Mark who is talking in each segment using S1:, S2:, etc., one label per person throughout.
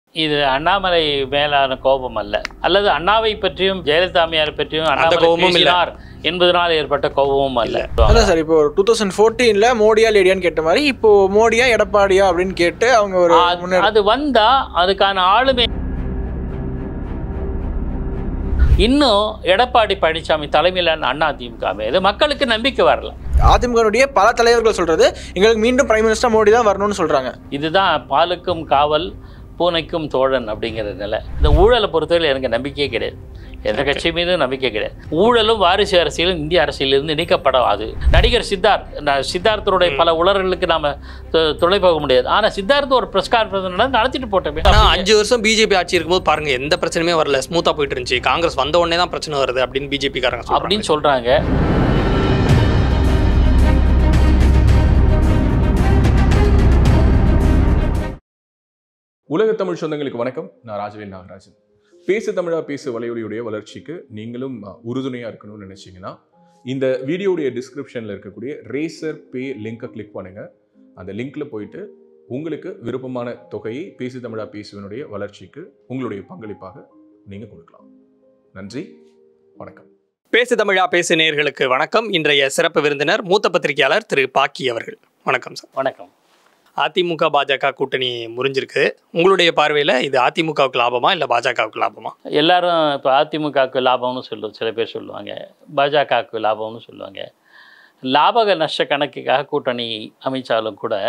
S1: இது அண்ணாமலை மேலான கோபம் அல்ல அல்லது அண்ணாவை பற்றியும் ஜெயலலிதாமையார் பற்றியும் அண்ணாமலை
S2: கோபமும் இல்ல.
S1: பேசினார் என்பதனால் ஏற்பட்ட கோபமும் அல்ல
S3: அதான் சார் இப்போ டூ தௌசண்ட் ஃபோர்டீன்ல மோடியா லேடியான்னு கேட்ட மாதிரி இப்போ மோடியா எடப்பாடியா அப்படின்னு கேட்டு அவங்க ஒரு
S1: அது-
S3: முன்னேற
S1: அது வந்தா அதுக்கான ஆளுமை இன்னும் எடப்பாடி பழனிசாமி தலைமையிலான அண்ணா திமுக மீது மக்களுக்கு நம்பிக்கை வரல
S3: அதிமுகவுடைய பல தலைவர்கள் சொல்றது எங்களுக்கு மீண்டும் பிரைம் மினிஸ்டர் மோடி தான் வரணும்னு சொல்றாங்க
S1: இதுதான் பாலுக்கும் காவல் பூனைக்கும் தோழன் அப்படிங்கிற நிலை இந்த ஊழலை பொறுத்தவரை எனக்கு நம்பிக்கையே கிடையாது எந்த கட்சி மீதும் நம்பிக்கை கிடையாது ஊழலும் வாரிசு அரசியலும் இந்திய அரசியலிருந்து நீக்கப்படாது நடிகர் சித்தார்த் நான் சித்தார்த்தருடைய பல உளறல்களுக்கு நாம து- துணை போக முடியாது ஆனா சித்தார்த் ஒரு பிரஸ் கான்ஃபரன்ஸ் நடந்து நடத்திட்டு போட்டோமே
S2: ஆனா அஞ்சு வருஷம் பிஜேபி ஆட்சி இருக்கும்போது பாருங்க எந்த பிரச்சனையுமே வரல ஸ்மூத்தா போயிட்டு இருந்துச்சு காங்கிரஸ் வந்த உடனே தான் பிரச்சனை வருது அப்படின்னு பிஜேபி காரங்க சொல்றாங்க
S1: அப்படின்னு சொல்றாங்க
S4: உலக தமிழ் சொந்தங்களுக்கு வணக்கம் நான் ராஜவேல் நாகராஜன் பேசு தமிழா பேசு வலையொலியுடைய வளர்ச்சிக்கு நீங்களும் அஹ், உறுதுணையா இருக்கணும்னு நினைச்சீங்கன்னா இந்த வீடியோடைய டிஸ்கிரிப்ஷன்ல இருக்கக்கூடிய ரேசர் பே லிங்கை கிளிக் பண்ணுங்க அந்த லிங்க்ல போயிட்டு உங்களுக்கு விருப்பமான தொகையை பேசு தமிழா பேசுவனுடைய வளர்ச்சிக்கு உங்களுடைய பங்களிப்பாக நீங்க கொடுக்கலாம் நன்றி வணக்கம்
S2: பேசு தமிழா பேசு நேயர்களுக்கு வணக்கம் இன்றைய சிறப்பு விருந்தினர் மூத்த பத்திரிகையாளர் திரு பாக்கி அவர்கள் வணக்கம் சார்
S1: வணக்கம்
S2: அதிமுக பாஜக கூட்டணி முறிஞ்சிருக்கு உங்களுடைய பார்வையில இது அதிமுகவுக்கு லாபமா இல்ல பாஜகவுக்கு லாபமா
S1: எல்லாரும் இப்போ அதிமுகவுக்கு லாபம்னு சொல்லு சில பேர் சொல்லுவாங்க பாஜகவுக்கு லாபம்னு சொல்லுவாங்க லாபக நஷ்ட கணக்குக்காக கூட்டணி அமைச்சாலும் கூட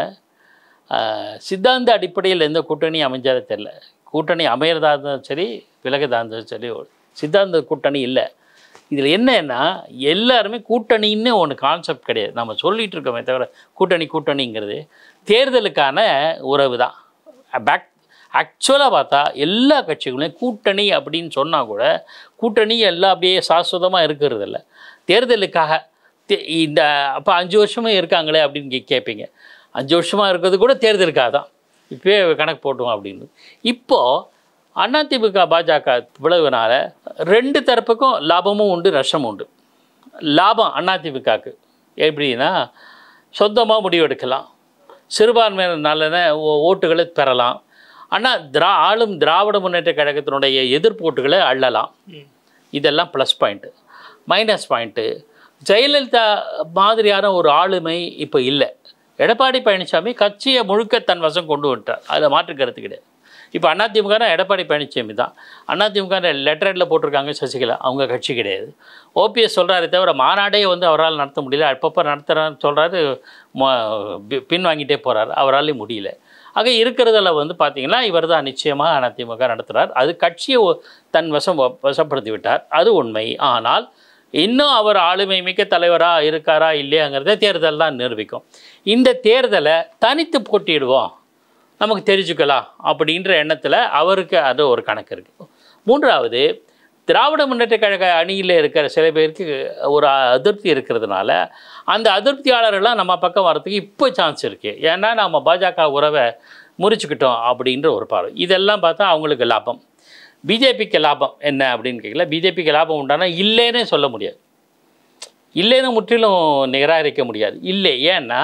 S1: ஆஹ், சித்தாந்த அடிப்படையில் எந்த கூட்டணி அமைஞ்சாலும் தெரில கூட்டணி அமையிறதா இருந்தாலும் சரி விலகதா இருந்தாலும் சரி ஒரு சித்தாந்த கூட்டணி இல்லை இதில் என்னன்னா எல்லாருமே கூட்டணின்னு ஒன்று கான்செப்ட் கிடையாது நம்ம சொல்லிட்டு இருக்கோமே தவிர கூட்டணி கூட்டணிங்கிறது தேர்தலுக்கான உறவு தான் பேக் ஆக்சுவலாக பார்த்தா எல்லா கட்சிகளும் கூட்டணி அப்படின்னு சொன்னால் கூட கூட்டணி எல்லாம் அப்படியே சாஸ்வதமாக இருக்கிறது இல்ல தேர்தலுக்காக தே- இந்த அப்போ அஞ்சு வருஷமும் இருக்காங்களே அப்படின்னு கே- கேட்பீங்க அஞ்சு வருஷமாக இருக்கிறது கூட தேர்தலுக்காக தான் இப்போயே கணக்கு போட்டுவோம் அப்படின்னு இப்போது அதிமுக பாஜக விளைவுனால ரெண்டு தரப்புக்கும் லாபமும் உண்டு நஷ்டமும் உண்டு லாபம் அதிமுகவுக்கு எப்படின்னா சொந்தமாக முடிவெடுக்கலாம் சிறுபான்மையினர் நலன ஓ- ஓட்டுகளை பெறலாம் ஆனால் திரா ஆளும் திராவிட முன்னேற்ற கழகத்தினுடைய எதிர்ப்பு ஓட்டுகளை அள்ளலாம் இதெல்லாம் plus point minus point Jayalalithaa மாதிரியான ஒரு ஆளுமை இப்போ இல்லை எடப்பாடி பழனிசாமி கட்சியை முழுக்க தன் வசம் கொண்டு வந்துட்டார் அதில் மாற்று கருத்து கிடையாது இப்போ அதிமுக எடப்பாடி பழனிசாமி தான் அதிமுக லெட்டரில் போட்டிருக்காங்க சசிகலா அவங்க கட்சி கிடையாது ஓபிஎஸ் சொல்கிறாரே தவிர மாநாடே வந்து அவரால் நடத்த முடியல அப்பப்போ நடத்துகிறான்னு சொல்கிறாரு பின்வாங்கிட்டே போகிறார் அவராலையும் முடியல ஆக இருக்கிறதுல வந்து பார்த்தீங்கன்னா இவர் தான் நிச்சயமாக அதிமுக நடத்துகிறார் அது கட்சியை ஒ- தன் வசம் வ- வசப்படுத்தி விட்டார் அது உண்மை ஆனால் இன்னும் அவர் ஆளுமை மிக்க தலைவராக இருக்காரா இல்லையாங்கிறத தேர்தல் தான் நிரூபிக்கும் இந்த தேர்தலை தனித்து போட்டியிடுவோம் நமக்கு தெரிஞ்சுக்கலாம் அப்படின்ற எண்ணத்தில் அவருக்கு அது ஒரு கணக்கு இருக்குது மூன்றாவது திராவிட முன்னேற்ற கழக அணியில் இருக்கிற சில பேருக்கு ஒரு அதிருப்தி இருக்கிறதுனால அந்த அதிருப்தியாளர்கள்லாம் நம்ம பக்கம் வரதுக்கு இப்போ சான்ஸ் இருக்குது ஏன்னா நம்ம பாஜக உறவை முறிச்சுக்கிட்டோம் அப்படின்ற ஒரு பார்வை இதெல்லாம் பார்த்தா அவங்களுக்கு லாபம் பிஜேபிக்கு லாபம் என்ன அப்படின்னு கேட்கல பிஜேபிக்கு லாபம் உண்டானா இல்லைன்னே சொல்ல முடியாது இல்லைன்னு முற்றிலும் நிராகரிக்க முடியாது இல்லை ஏன்னா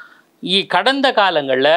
S1: இ- கடந்த காலங்களில்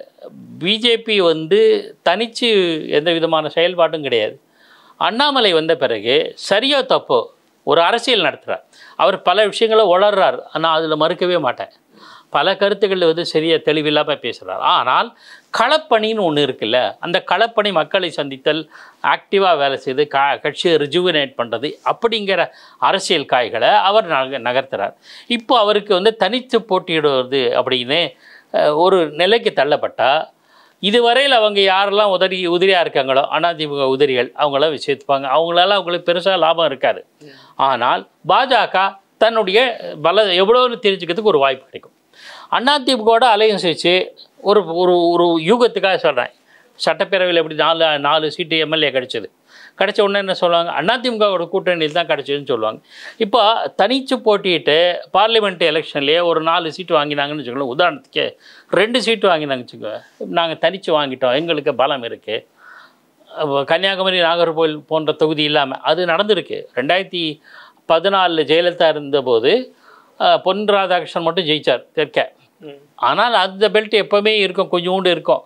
S1: பிஜேபி வந்து தனித்து எந்த விதமான செயல்பாடும் கிடையாது அண்ணாமலை வந்த பிறகு சரியோ தப்போ ஒரு அரசியல் நடத்துகிறார் அவர் பல விஷயங்களை உளர்றார் நான் அதில் மறுக்கவே மாட்டேன் பல கருத்துக்கள் வந்து சரியாக தெளிவில்லாமல் பேசுகிறார் ஆனால் களப்பணின்னு ஒன்று இருக்குல்ல அந்த களப்பணி மக்களை சந்தித்தல் ஆக்டிவாக வேலை செய்து கா கட்சியை ரிஜுவினேட் பண்ணுறது அப்படிங்கிற அரசியல் காய்களை அவர் நக நகர்த்துறார் இப்போ அவருக்கு வந்து தனித்து போட்டியிடுவது அப்படின்னு அஹ், ஒரு நிலைக்கு தள்ளப்பட்டால் இதுவரையில் அவங்க யாரெல்லாம் உதறி உதிரியாக இருக்காங்களோ அதிமுக உதிரிகள் அவங்களாம் சேர்த்துப்பாங்க அவங்களால அவங்களுக்கு பெருசாக லாபம் இருக்காது ஆனால் பாஜக தன்னுடைய பல எவ்வளோன்னு தெரிஞ்சுக்கிறதுக்கு ஒரு வாய்ப்பு கிடைக்கும் அதிமுகவோட அலையன்ஸ் வச்சு ஒரு ஒரு ஒரு யூகத்துக்காக சொல்கிறேன் சட்டப்பேரவையில் எப்படி நாலு நாலு சீட்டு எம்எல்ஏ கிடைச்சது கிடைச்ச உடனே என்ன சொல்லுவாங்க அதிமுகவோட கூட்டணியில் தான் கிடைச்சதுன்னு சொல்லுவாங்க இப்போ தனிச்சு போட்டிட்டு பார்லிமெண்ட் எலெக்ஷன்லேயே ஒரு நாலு சீட்டு வாங்கினாங்கன்னு வச்சுக்கோங்களேன் உதாரணத்துக்கு ரெண்டு சீட்டு வாங்கினாங்க வச்சுக்கோங்க நாங்கள் தனித்து வாங்கிட்டோம் எங்களுக்கு பலம் இருக்குது கன்னியாகுமரி நாகர்கோவில் போன்ற தொகுதி இல்லாமல் அது நடந்திருக்கு ரெண்டாயிரத்தி பதினாலில் ஜெயலலிதா இருந்தபோது அஹ், பொன் ராதாகிருஷ்ணன் மட்டும் ஜெயிச்சார் தெற்க ஆனால் அந்த பெல்ட் எப்போவுமே இருக்கும் கொஞ்சோண்டு இருக்கும்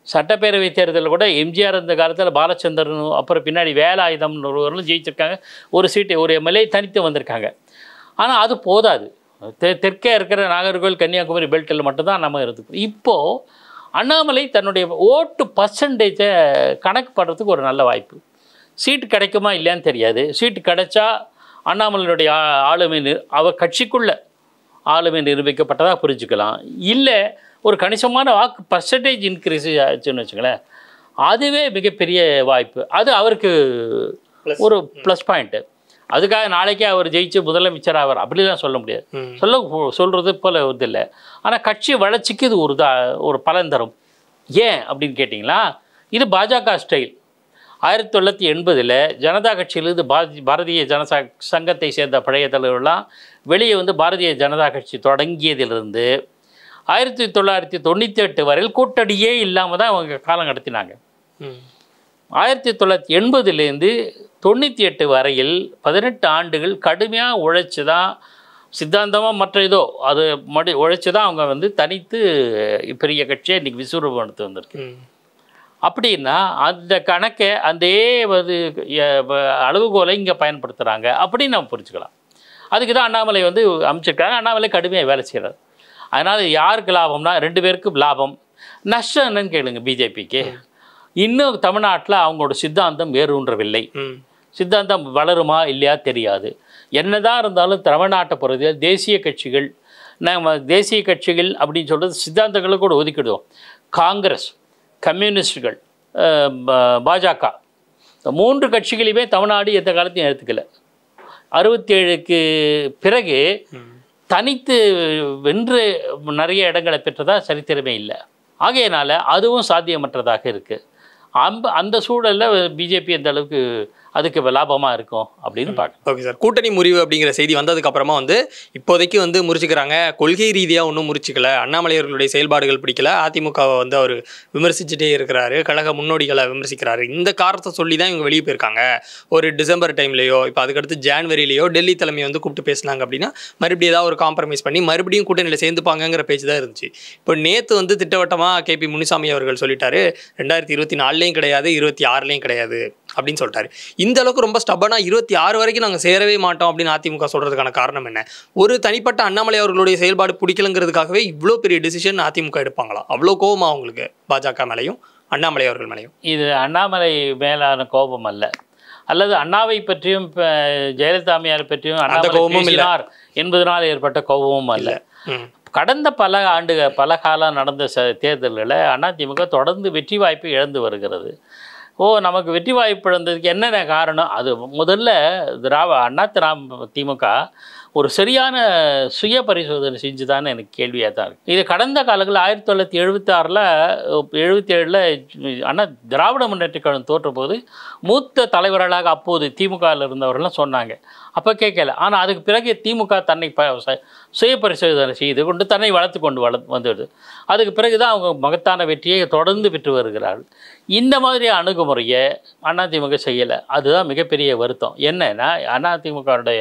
S1: சட்டப்பேரவை தேர்தலில் கூட எம்ஜிஆர் இருந்த காலத்தில் பாலச்சந்திரன் அப்புறம் பின்னாடி வேலாயுதம்னு ஒருவர்களும் ஜெயிச்சிருக்காங்க ஒரு சீட்டு ஒரு எம்எல்ஏ தனித்து வந்திருக்காங்க ஆனால் அது போதாது தெ தெற்கே இருக்கிற நாகர்கோவில் கன்னியாகுமரி பெல்ட்டில் மட்டும்தான் நம்ம இருக்கு இப்போது அண்ணாமலை தன்னுடைய ஓட்டு பர்சன்டேஜை கணக்கு பண்ணுறதுக்கு ஒரு நல்ல வாய்ப்பு சீட்டு கிடைக்குமா இல்லையான்னு தெரியாது சீட்டு கிடைச்சா அண்ணாமலையினுடைய ஆ- ஆளுமை நி- அவர் கட்சிக்குள்ள ஆளுமை நிரூபிக்கப்பட்டதாக புரிஞ்சுக்கலாம் இல்லை ஒரு கணிசமான வாக்கு பர்சன்டேஜ் இன்க்ரீஸ் ஆச்சுன்னு வச்சுங்களேன் அதுவே மிகப்பெரிய வாய்ப்பு அது அவருக்கு
S2: Plus.
S1: ஒரு ப்ளஸ் பாயிண்ட்டு அதுக்காக நாளைக்கே அவர் ஜெயிச்சு முதலமைச்சர் ஆவார் அப்படிலாம் சொல்ல முடியாது
S2: ம்.
S1: சொல்ல சொல்கிறது போல இது இல்லை ஆனால் கட்சி வளர்ச்சிக்கு இது ஒரு தா ஒரு பலன் தரும் ஏன் அப்படின்னு கேட்டிங்களா இது பாஜக ஸ்டைல் ஆயிரத்தி தொள்ளாயிரத்தி எண்பதில் ஜனதா கட்சியிலிருந்து பாரதி பாரதிய ஜனசா சங்கத்தை சேர்ந்த பழைய தலைவர்கள்லாம் வெளியே வந்து பாரதிய ஜனதா கட்சி தொடங்கியதிலிருந்து ஆயிரத்தி தொள்ளாயிரத்தி தொண்ணூற்றி எட்டு வரையில் கூட்டணியே இல்லாமல் தான் அவங்க காலம் நடத்தினாங்க
S2: ம்.
S1: ஆயிரத்தி தொள்ளாயிரத்தி எண்பதுலேருந்து தொண்ணூற்றி எட்டு வரையில் பதினெட்டு ஆண்டுகள் கடுமையாக உழைச்சி தான் சித்தாந்தமாக மற்ற ஏதோ அது மடி உழைச்சி தான் அவங்க வந்து தனித்து பெரிய கட்சியை இன்றைக்கி விஸ்வரூபம் எடுத்து வந்திருக்கு
S2: ம்.
S1: அப்படின்னா அந்த கணக்கை அதே வந்து எ- வ- அளவுகோலை இங்கே பயன்படுத்துகிறாங்க அப்படின்னு நம்ம புரிஞ்சுக்கலாம் அதுக்கு தான் அண்ணாமலை வந்து அமைச்சிருக்காங்க அண்ணாமலை கடுமையாக வேலை செய்கிறார் அதனால் யாருக்கு லாபம்னா ரெண்டு பேருக்கும் லாபம் நஷ்டம் என்னன்னு கேளுங்க பிஜேபிக்கு இன்னும் தமிழ்நாட்டில் அவங்களோட சித்தாந்தம் வேரூன்றவில்லை
S2: ம்.
S1: சித்தாந்தம் வளருமா இல்லையா தெரியாது என்னதான் இருந்தாலும் தமிழ்நாட்டை பொறுத்தவரை தேசிய கட்சிகள் நம்ம தேசிய கட்சிகள் அப்படின்னு சொல்கிறது சித்தாந்தங்களை கூட ஒதுக்கிடுவோம் காங்கிரஸ் கம்யூனிஸ்டுகள் அஹ், ப- பாஜக இந்த மூன்று கட்சிகளையுமே தமிழ்நாடு எந்த காலத்தையும் எடுத்துக்கல அறுபத்தேழுக்கு பிறகு தனித்து வென்று நிறைய இடங்களை பெற்றதா சரித்திரமே இல்லை ஆகையினால அதுவும் சாத்தியமற்றதாக இருக்குது அந்த அந்த சூழலில் பிஜேபி எந்த அளவுக்கு அதுக்கு லாபமாக இருக்கும் அப்படின்னு பார்க்கணும்
S2: ஓகே சார் கூட்டணி முறிவு அப்படிங்கிற செய்தி வந்ததுக்கு அப்புறமா வந்து இப்போதைக்கு வந்து முறிச்சுக்கிறாங்க கொள்கை ரீதியாக ஒன்றும் முறிச்சிக்கல அண்ணாமலை அவர்களுடைய செயல்பாடுகள் பிடிக்கல அதிமுகவை வந்து அவர் விமர்சிச்சுட்டே இருக்கிறாரு கழக முன்னோடிகளை விமர்சிக்கிறாரு இந்த காரணத்தை சொல்லி தான் இவங்க வெளியே போயிருக்காங்க ஒரு டிசம்பர் டைம்லையோ இப்போ அதுக்கடுத்து ஜான்வரிலையோ டெல்லி தலைமையை வந்து கூப்பிட்டு பேசினாங்க அப்படின்னா மறுபடியும் ஏதாவது ஒரு காம்ப்ரமைஸ் பண்ணி மறுபடியும் கூட்டணியில் சேர்ந்துப்பாங்கங்கிற பேச்சு தான் இருந்துச்சு இப்போ நேற்று வந்து திட்டவட்டமாக கேபி முனிசாமி அவர்கள் சொல்லிட்டாரு ரெண்டாயிரத்தி இருபத்தி நாலுலேயும் கிடையாது இருபத்தி ஆறுலேயும் கிடையாது அப்படின்னு சொல்லிட்டாரு இந்த அளவுக்கு ரொம்ப ஸ்டபனாக இருபத்தி ஆறு வரைக்கும் நாங்கள் சேரவே மாட்டோம் அப்படின்னு அதிமுக சொல்கிறதுக்கான காரணம் என்ன ஒரு தனிப்பட்ட அண்ணாமலை அவர்களுடைய செயல்பாடு பிடிக்கலங்கிறதுக்காகவே இவ்வளோ பெரிய டிசிஷன் அதிமுக எடுப்பாங்களா அவ்வளோ கோவமா அவங்களுக்கு பாஜக மேலையும் அண்ணாமலை அவர்கள் மேலையும்
S1: இது அண்ணாமலை மேலான கோபம் அல்ல அல்லது அண்ணாவை பற்றியும் இப்ப ஜெயலலிதாமையார் பற்றியும் அண்ணாமலை
S2: கோபமும் இல்ல.
S1: பேசினார் என்பதனால் ஏற்பட்ட கோபமும் அல்ல
S2: ம்
S1: கடந்த பல ஆண்டுகள் பல காலம் நடந்த ச தேர்தல்களில் அதிமுக தொடர்ந்து வெற்றி வாய்ப்பை இழந்து வருகிறது ஓ நமக்கு வெற்றி வாய்ப்பு இழந்ததுக்கு என்னென்ன காரணம் அது முதல்ல திராவ அண்ணா திராம் திமுக ஒரு சரியான சுய பரிசோதனை செஞ்சுதான்னு எனக்கு கேள்வியாக தான் இருக்குது இது கடந்த காலங்களில் ஆயிரத்தி தொள்ளாயிரத்தி எழுபத்தி ஆறில் எழுபத்தி ஏழில் அண்ணா திராவிட முன்னேற்ற கழகம் தோற்ற போது மூத்த தலைவர்களாக அப்போது திமுகவில் இருந்தவர்கள்லாம் சொன்னாங்க அப்போ கேட்கல ஆனால் அதுக்கு பிறகு திமுக தன்னை ப ச- சுய பரிசோதனை செய்து கொண்டு தன்னை வளர்த்து கொண்டு வள வந்துடுது அதுக்கு பிறகு தான் அவங்க மகத்தான வெற்றியை தொடர்ந்து பெற்று வருகிறார்கள் இந்த மாதிரி அணுகுமுறையை அதிமுக செய்யலை அதுதான் மிகப்பெரிய வருத்தம் என்னன்னா அதிமுகவுடைய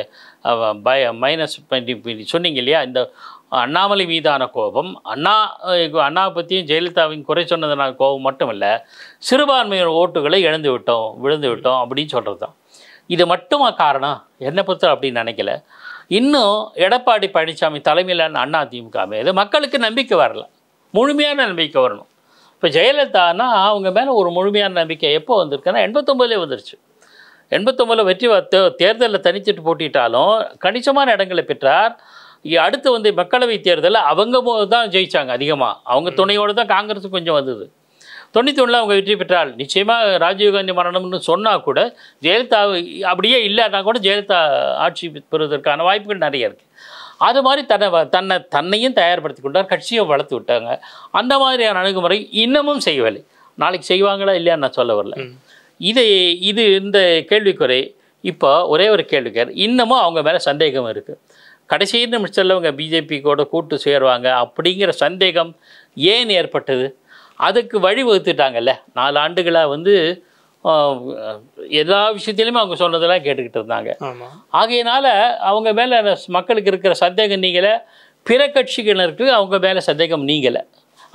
S1: பய மைனஸ் சொன்னீங்க இல்லையா இந்த அண்ணாமலை மீதான கோபம் அண்ணா அஹ், அண்ணாவை பற்றியும் ஜெயலலிதாவின் குறை சொன்னதுனால கோபம் மட்டும் இல்லை சிறுபான்மையினர் ஓட்டுகளை இழந்து விட்டோம் விழுந்து விட்டோம் அப்படின்னு சொல்கிறது தான் இது மட்டுமா காரணம் என்னை பொறுத்த அப்படின்னு நினைக்கல இன்னும் எடப்பாடி பழனிசாமி தலைமையிலான அண்ணா திமுக மீது மக்களுக்கு நம்பிக்கை வரல முழுமையான நம்பிக்கை வரணும் இப்போ ஜெயலலிதானா அவங்க மேலே ஒரு முழுமையான நம்பிக்கை எப்போ வந்திருக்குன்னா எண்பத்தொம்பதுலேயே வந்துருச்சு எண்பத்தொம்பதில் வெற்றி வ- தே- தேர்தலில் தனிச்சிட்டு போட்டிட்டாலும் கணிசமான இடங்களை பெற்றார் இ- அடுத்து வந்து மக்களவை தேர்தலில் அவங்க மோ- தான் ஜெயிச்சாங்க அதிகமாக அவங்க துணையோடு தான் காங்கிரஸ் கொஞ்சம் வந்தது தொண்ணூற்றி ஒன்றில் அவங்க வெற்றி பெற்றால் நிச்சயமாக ராஜீவ்காந்தி மரணம்னு சொன்னால் கூட ஜெயலலிதா அப்படியே இல்லைன்னா கூட ஜெயலலிதா ஆட்சி பெறுவதற்கான வாய்ப்புகள் நிறைய இருக்குது அது மாதிரி தன்னை வ- தன்னை தன்னையும் தயார்படுத்தி கொண்டார் கட்சியை வளர்த்து விட்டாங்க அந்த மாதிரியான அணுகுமுறை இன்னமும் செய்யவில்லை நாளைக்கு செய்வாங்களா இல்லையா நான் சொல்ல வரல
S2: ம்.
S1: இது இது இந்த கேள்விக்குறை இப்போ ஒரே ஒரு கேள்விக்கார் இன்னமும் அவங்க மேலே சந்தேகம் இருக்குது கடைசி நிமிஷத்தில் அவங்க பிஜேபி கூட கூட்டு சேருவாங்க அப்படிங்கிற சந்தேகம் ஏன் ஏற்பட்டது அதுக்கு வழி வகுத்துட்டாங்கல்ல நாலு ஆண்டுகளாக வந்து ஆஹ், எல்லா விஷயத்திலுமே அவங்க சொன்னதெல்லாம் கேட்டுக்கிட்டு இருந்தாங்க
S2: ஆமாம்
S1: ஆகையினால அவங்க மேலே மக்களுக்கு இருக்கிற சந்தேகம் நீங்கலை பிற கட்சியினருக்கு அவங்க மேலே சந்தேகம் நீங்கலை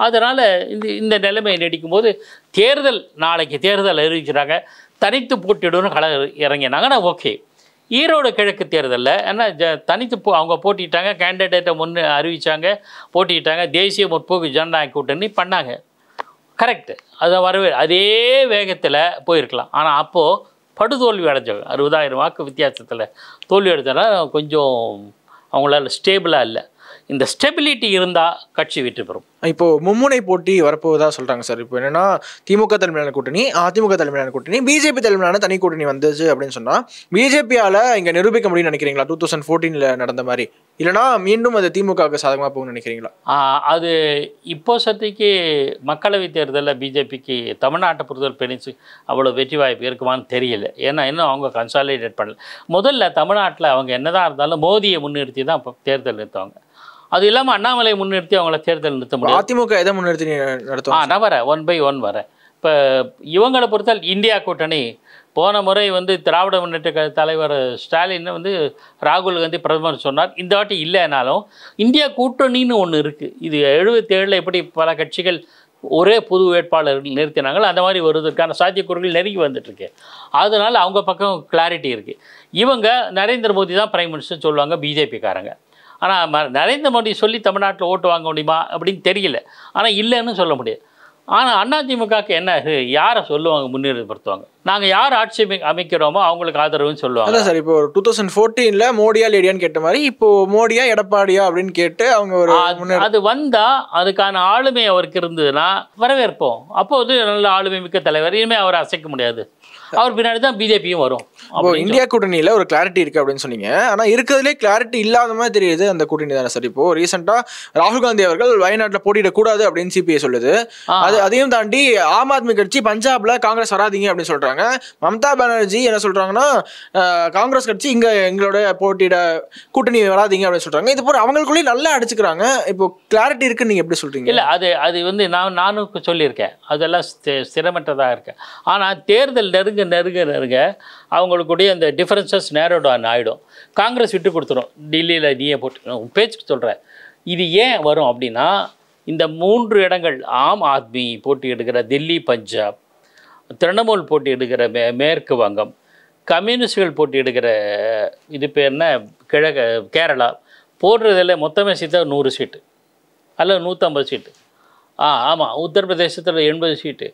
S1: அதனால் இந்த இந்த நிலைமை நீடிக்கும் போது தேர்தல் நாளைக்கு தேர்தல் அறிவிக்கிறாங்க தனித்து போட்டியிடணும் கள இறங்கினாங்கன்னா ஓகே ஈரோடு கிழக்கு தேர்தலில் ஏன்னா ஜ தனித்து போ அவங்க போட்டிட்டாங்க கேண்டிடேட்டை முன்னு அறிவித்தாங்க போட்டிட்டாங்க தேசிய முற்போக்கு ஜனநாயக கூட்டணி பண்ணாங்க கரெக்டு அதை வரவே அதே வேகத்தில் போயிருக்கலாம் ஆனால் அப்போது படுதோல்வி அடைஞ்சாங்க அறுபதாயிரம் வாக்கு வித்தியாசத்தில் தோல்வி அடைஞ்சனால கொஞ்சம் அவங்களால ஸ்டேபிளாக இல்லை இந்த ஸ்டெபிலிட்டி இருந்தால் கட்சி வெற்றி பெறும்
S3: இப்போ மும்முனை போட்டி வரப்போவதா சொல்றாங்க சார் இப்போ என்னன்னா திமுக தலைமையிலான கூட்டணி அதிமுக தலைமையிலான கூட்டணி பிஜேபி தலைமையிலான தனி கூட்டணி வந்துச்சு அப்படின்னு சொன்னா பிஜேபியால இங்க நிரூபிக்க முடியும்னு நினைக்கிறீங்களா டூ தௌசண்ட் ஃபோர்டீன்ல நடந்த மாதிரி இல்லைனா மீண்டும் அது திமுகவுக்கு சாதகமா போகும்னு நினைக்கிறீங்களா
S1: ஆஹ் அது இப்போ சத்திக்கு மக்களவைத் தேர்தலில் பிஜேபிக்கு தமிழ்நாட்டை பொறுத்தவரை பெருசு அவ்வளோ வெற்றி வாய்ப்பு இருக்குமான்னு தெரியல ஏன்னா இன்னும் அவங்க கன்சாலிடேட் பண்ணல முதல்ல தமிழ்நாட்டில் அவங்க என்னதான் இருந்தாலும் மோதியை முன்னிறுத்தி தான் இப்போ தேர்தல் நிறுத்துவாங்க அது இல்லாமல் அண்ணாமலை முன்னிறுத்தி அவங்கள தேர்தல் நிறுத்த முடியாது
S3: அதிமுக எதை முன்னிறுத்தி
S1: ஆ
S3: நடத்துவாங்க
S1: நான் வரேன் ஒன் பை ஒன் வரேன் இப்போ இவங்களை பொறுத்தால் இந்தியா கூட்டணி போன முறை வந்து திராவிட முன்னேற்ற கழக தலைவர் ஸ்டாலின் வந்து ராகுல் காந்தி பிரதமர் சொன்னார் இந்த வாட்டி இல்லைனாலும் இந்தியா கூட்டணின்னு ஒன்று இருக்குது இது எழுபத்தேழில் எப்படி பல கட்சிகள் ஒரே புது வேட்பாளர் நிறுத்தினாங்களோ அந்த மாதிரி வருவதற்கான சாத்தியக்கூறுகள் நெருங்கி வந்துட்டுருக்கு அதனால் அவங்க பக்கம் கிளாரிட்டி இருக்குது இவங்க நரேந்திர மோடி தான் பிரைம் மினிஸ்டர் சொல்லுவாங்க பிஜேபிக்காரங்க ஆனால் ம நரேந்திர மோடி சொல்லி தமிழ்நாட்டில் ஓட்டு வாங்க முடியுமா அப்படின்னு தெரியல ஆனால் இல்லைன்னு சொல்ல முடியாது ஆனால் அதிமுகவுக்கு என்ன இது? யாரை சொல்லுவாங்க முன்னிறுத்தப்படுத்துவாங்க நாங்கள் யார் ஆட்சி அமை- அமைக்கிறோமோ அவங்களுக்கு ஆதரவுன்னு சொல்லுவாங்க
S3: அதான் சார் இப்போ டூ தௌசண்ட் ஃபோர்டீன்ல மோடியா லேடியான்னு கேட்ட மாதிரி இப்போ மோடியா எடப்பாடியா அப்படின்னு கேட்டு அவங்க ஒரு
S1: அது-
S3: முன்னேற
S1: அது வந்தா அதுக்கான ஆளுமை அவருக்கு இருந்ததுன்னா வரவேற்போம் அப்போ வந்து நல்ல ஆளுமை மிக்க தலைவர் இனிமேல் அவரை அசைக்க முடியாது அவர் பின்னாடி தான் பிஜேபியும் வரும்
S3: இப்போ
S1: அப்படின்னு
S3: இந்தியா கூட்டணியில ஒரு கிளாரிட்டி இருக்கு அப்படின்னு சொன்னீங்க ஆனா இருக்கிறதுலே கிளாரிட்டி இல்லாத மாதிரி தெரியுது அந்த கூட்டணி தானே சார் இப்போ ரீசெண்டா ராகுல் காந்தி அவர்கள் வயநாட்டுல போட்டியிடக்கூடாது அப்படின்னு சிபிஐ சொல்லுது
S1: ஆ.
S3: அது அதையும் தாண்டி ஆம் ஆத்மி கட்சி பஞ்சாப்ல காங்கிரஸ் வராதீங்க அப்படின்னு சொல்றாங்க மம்தா பானர்ஜி என்ன சொல்றாங்கன்னா அஹ், காங்கிரஸ் கட்சி இங்க எங்களோட போட்டியிட கூட்டணி வராதீங்க அப்படின்னு சொல்றாங்க இது போல அவங்களுக்குள்ளேயே நல்லா அடிச்சுக்கிறாங்க இப்போ கிளாரிட்டி இருக்குன்னு நீங்க எப்படி சொல்றீங்க
S1: இல்லை அது அது வந்து நான் நானும் இப்ப சொல்லியிருக்கேன் அதெல்லாம் ஸ்தி- ஸ்திரமற்றதாக இருக்கேன் ஆனால் தேர்தல் நெருங்க நெருங்க நெருங்க அவங்களுக்குடைய அந்த டிஃபரன்சஸ் நேரோ டவுன் ஆகிடும் காங்கிரஸ் விட்டு கொடுத்துரும் டெல்லியில் நீயே போட்டு நான் உன் பேச்சுக்கு சொல்கிறேன் இது ஏன் வரும் அப்படின்னா இந்த மூன்று இடங்கள் ஆம் ஆத்மி போட்டியிடுகிற டெல்லி பஞ்சாப் திரிணாமுல் போட்டியிடுகிற மே மேற்கு வங்கம் கம்யூனிஸ்டுகள் போட்டியிடுகிற இது பேர் என்ன கிழக்கு கேரளா போடுறதில் மொத்தமே சேர்த்தா நூறு சீட்டு அல்ல நூற்றம்பது சீட்டு ஆ ஆமாம் உத்தரப்பிரதேசத்தில் எண்பது சீட்டு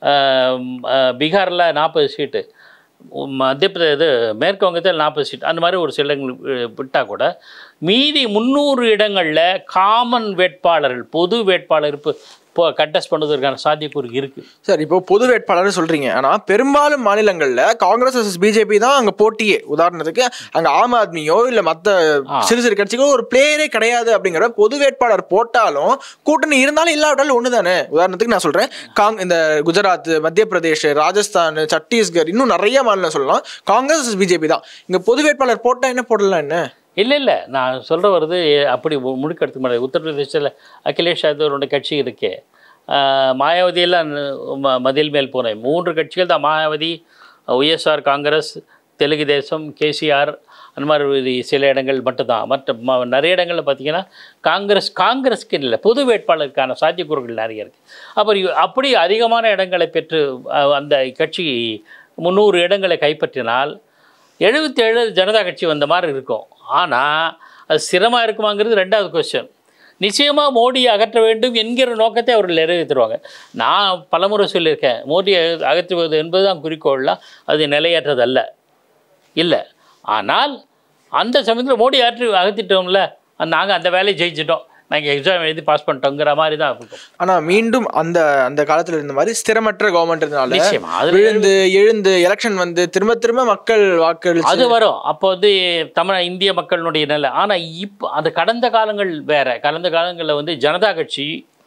S1: பீகாரில் நாற்பது சீட்டு உம், மத்திய பிரதே இது மேற்கு வங்கத்தில் நாற்பது சீட் அந்த மாதிரி ஒரு சில இடங்கள் விட்டால் கூட மீதி முந்நூறு இடங்களில் காமன் வேட்பாளர்கள் பொது வேட்பாளர் இப்போ இப்போ கண்டெஸ்ட் பண்ணுவதற்கான சாத்தியக்கூறு இருக்குது
S3: சார் இப்போ பொது வேட்பாளர் சொல்றீங்க ஆனா பெரும்பாலும் மாநிலங்கள்ல காங்கிரஸ் vs பிஜேபி தான் அங்க போட்டியே உதாரணத்துக்கு அங்க ஆம் ஆத்மியோ இல்ல மத்த
S1: ஆ.
S3: சிறு சிறு கட்சிகளோ ஒரு பிளேயரே கிடையாது அப்படிங்கிற பொது வேட்பாளர் போட்டாலும் கூட்டணி இருந்தாலும் இல்லாவிட்டாலும் ஒண்ணுதானே உதாரணத்துக்கு நான் சொல்றேன் காங் இந்த குஜராத் மத்திய பிரதேஷ் ராஜஸ்தான் சத்தீஸ்கர் இன்னும் நிறைய மாநிலம் சொல்லலாம் காங்கிரஸ் vs பிஜேபி தான் இங்க பொது வேட்பாளர் போட்டா என்ன போடலாம் என்ன
S1: இல்லை இல்லை நான் சொல்கிற வருது எ- அப்படி மு- முடுக்கெடுத்துக்க முடியாது உத்தரப்பிரதேசத்தில் அகிலேஷ் யாதவரோட கட்சி இருக்கே ஆஹ் மாயாவதியெல்லாம் ம- மதில் மேல் போனேன் மூன்று கட்சிகள் தான் மாயாவதி ஒய்எஸ்ஆர் காங்கிரஸ் தெலுங்கு தேசம் கேசிஆர் அந்த மாதிரி ஒரு சில இடங்கள் மட்டும்தான் மற்ற ம- நிறைய இடங்களில் பார்த்தீங்கன்னா காங்கிரஸ் காங்கிரஸ்க்கு இல்லை பொது வேட்பாளருக்கான சாத்தியக்கூறுகள் நிறைய இருக்குது அப்புறம் இ- அப்படி அதிகமான இடங்களை பெற்று அஹ், அந்த கட்சி முந்நூறு இடங்களை கைப்பற்றினால் எழுபத்தேழு ஜனதா கட்சி வந்த மாதிரி இருக்கும் ஆனால் அது சிரமமாக இருக்குமாங்கிறது ரெண்டாவது கொஸ்டின் நிச்சயமாக மோடியை அகற்ற வேண்டும் என்கிற நோக்கத்தை அவர்கள் நிறைவேற்றுருவாங்க நான் பலமுறை சொல்லியிருக்கேன் மோடியை அகற்றுவது என்பதுதான் குறிக்கோள்லாம் அது நிலையற்றதல்ல இல்லை ஆனால் அந்த சமயத்தில் மோடி அகற்றி அகற்றிட்டோம்ல நாங்கள் அந்த வேலையை ஜெயிச்சிட்டோம் நாங்கள் எக்ஸாம் எழுதி பாஸ் பண்ணிட்டோங்கிற மாதிரி தான் இருக்கும்
S3: ஆனா மீண்டும் அந்த அந்த காலத்துல இருந்த மாதிரி ஸ்திரமற்ற கவர்மெண்ட் இருந்தனால
S1: நிச்சயமா அது
S3: விழுந்து எழுந்து எலெக்ஷன் வந்து திரும்ப திரும்ப மக்கள்
S1: அது
S3: வாக்களிச்சு
S1: வரும் அப்போ வந்து தமிழ் இந்திய மக்களினுடைய நிலை ஆனால் இப்போ அது கடந்த காலங்கள் வேற கடந்த காலங்களில் வந்து ஜனதா கட்சி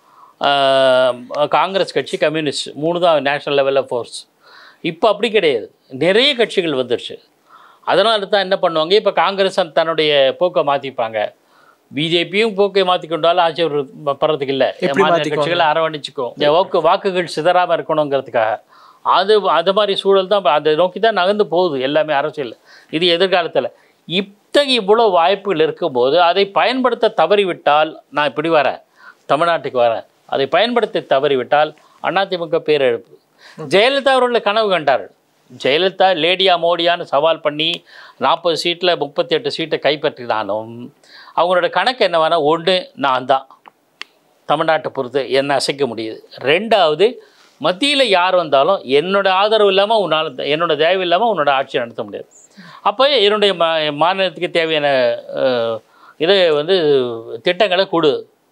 S1: ஆஹ், காங்கிரஸ் கட்சி கம்யூனிஸ்ட் மூணு தான் நேஷனல் லெவலில் ஃபோர்ஸ் இப்போ அப்படி கிடையாது நிறைய கட்சிகள் வந்துருச்சு அதனால தான் என்ன பண்ணுவாங்க இப்போ காங்கிரஸ் அந்த தன்னுடைய போக்கை மாற்றிப்பாங்க பிஜேபியும் போக்கை மாற்றிக்கொண்டாலும் ஆட்சி ஒரு படுறதுக்கு இல்லை
S3: எப்படி
S1: மாநில
S3: மாத்திக்குவாங்க?
S1: கட்சிகளை அரவணைச்சிக்கும் இந்த வாக்கு வாக்குகள் சிதறாமல் இருக்கணுங்கிறதுக்காக அது அது மாதிரி சூழல் தான் அதை நோக்கி தான் நகர்ந்து போகுது எல்லாமே அரசியல் இது எதிர்காலத்தில் இத்தகைய இவ்வளோ வாய்ப்புகள் இருக்கும்போது அதை பயன்படுத்த தவறிவிட்டால் நான் இப்படி வரேன் தமிழ்நாட்டுக்கு வரேன் அதை பயன்படுத்த தவறிவிட்டால் அதிமுக பேரிழப்பு ஜெயலலிதா அவர்கள் கனவு கண்டார்கள் ஜெயலலிதா லேடியா மோடியான்னு சவால் பண்ணி நாற்பது சீட்டில் முப்பத்தி எட்டு சீட்டை கைப்பற்றினாலும் அவங்களோட கணக்கு என்னவானா ஒன்று நான் தான் தமிழ்நாட்டை பொறுத்து என்ன அசைக்க முடியுது ரெண்டாவது மத்தியில் யார் வந்தாலும் என்னோட ஆதரவு இல்லாமல் உன்னால் என்னோட தயவு இல்லாமல் உன்னோட ஆட்சி நடத்த முடியாது அப்போ என்னுடைய மா மாநிலத்துக்கு தேவையான அஹ், இதை வந்து திட்டங்களை கொடு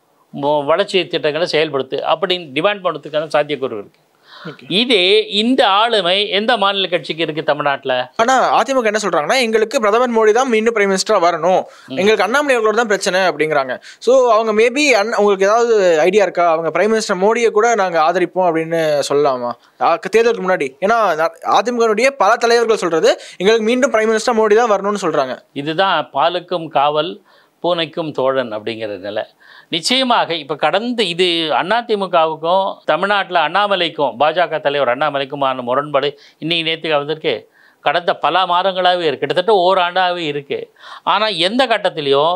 S1: மொ- வளர்ச்சி திட்டங்களை செயல்படுத்து அப்படின்னு டிமாண்ட் பண்ணுறதுக்கான சாத்தியக்கூறு இருக்குது இதே இந்த ஆளுமை எந்த மாநில கட்சிக்கு இருக்குது தமிழ்நாட்டில்
S3: ஆனா அதிமுக என்ன சொல்றாங்கன்னா எங்களுக்கு பிரதமர் மோடி தான் மீண்டும் பிரைம் மினிஸ்டரா வரணும் எங்களுக்கு அண்ணாமலை அவர்களோட தான் பிரச்சனை அப்படிங்கிறாங்க சோ அவங்க மேபி உங்களுக்கு ஏதாவது ஐடியா இருக்கா அவங்க பிரைம் மினிஸ்டர் மோடியை கூட நாங்க ஆதரிப்போம் அப்படின்னு சொல்லலாமா ஆ, தேர்தலுக்கு முன்னாடி ஏன்னா அதிமுகனுடைய பல தலைவர்கள் சொல்றது எங்களுக்கு மீண்டும் பிரைம் மினிஸ்டர் மோடி தான் வரணும்னு சொல்றாங்க
S1: இதுதான் பாலுக்கும் காவல் பூனைக்கும் தோழன் அப்படிங்கிற நிலை நிச்சயமாக இப்போ கடந்து இது அதிமுகவுக்கும் தமிழ்நாட்டில் அண்ணாமலைக்கும் பாஜக தலைவர் அண்ணாமலைக்குமான முரண்பாடு இன்னைக்கு நேற்றுக்கு வந்திருக்கு கடந்த பல மாதங்களாகவே இருக்குது கிட்டத்தட்ட ஓராண்டாகவே இருக்குது ஆனால் எந்த கட்டத்திலையும்